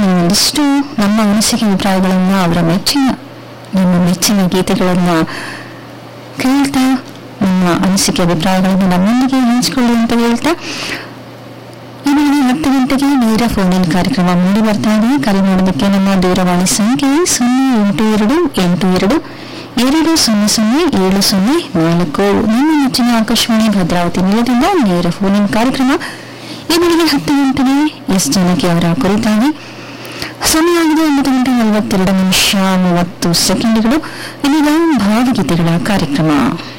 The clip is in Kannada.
ಒಂದಿಷ್ಟು ನಮ್ಮ ಅನಿಸಿಕೆ ಅಭಿಪ್ರಾಯಗಳನ್ನ ಅವರ ಮೆಚ್ಚಿನ ನಿಮ್ಮ ಮೆಚ್ಚಿನ ಗೀತೆಗಳನ್ನ ಕೇಳ್ತಾ ನಿಮ್ಮ ಅನಿಸಿಕೆ ಅಭಿಪ್ರಾಯಗಳನ್ನು ನಮ್ಮೊಂದಿಗೆ ಹಂಚಿಕೊಳ್ಳಿ ಅಂತ ಹೇಳ್ತಾ ಇನ್ನು ಹತ್ತು ಗಂಟೆಗೆ ನೇರ ಫೋನ್ ಇನ್ ಕಾರ್ಯಕ್ರಮ ಮೂಡಿ ಬರ್ತಾ ಇದೆ ಕರೆ ಮಾಡೋದಕ್ಕೆ ನಮ್ಮ ದೂರವಾಣಿ ಸಂಖ್ಯೆ ಸೊನ್ನೆ ಎಂಟು ಎರಡು ಎಂಟು ಎರಡು ಎರಡು ಸೊನ್ನೆ ಸೊನ್ನೆ ಏಳು ಸೊನ್ನೆ ನಾಲ್ಕು ನಿಮ್ಮ ನೆಚ್ಚಿನ ಆಕಾಶವಾಣಿ ಭದ್ರಾವತಿ ನಿಲಯದಿಂದ ನೇರ ಫೋನ್ ಇನ್ ಕಾರ್ಯಕ್ರಮ ಈ ಬೆಳಿಗ್ಗೆ ಹತ್ತು ಗಂಟೆಗೆ ಎಸ್ ಜಾನಕಿ ಅವರ ಕುರಿತಾಗಿ ಸಮಯ ಆಗಿದೆ ಒಂಬತ್ತು ಗಂಟೆ ನಲವತ್ತೆರಡು ನಿಮಿಷ ಮೂವತ್ತು ಸೆಕೆಂಡ್ಗಳು ಇದೀಗ ಭಾವಗೀತೆಗಳ ಕಾರ್ಯಕ್ರಮ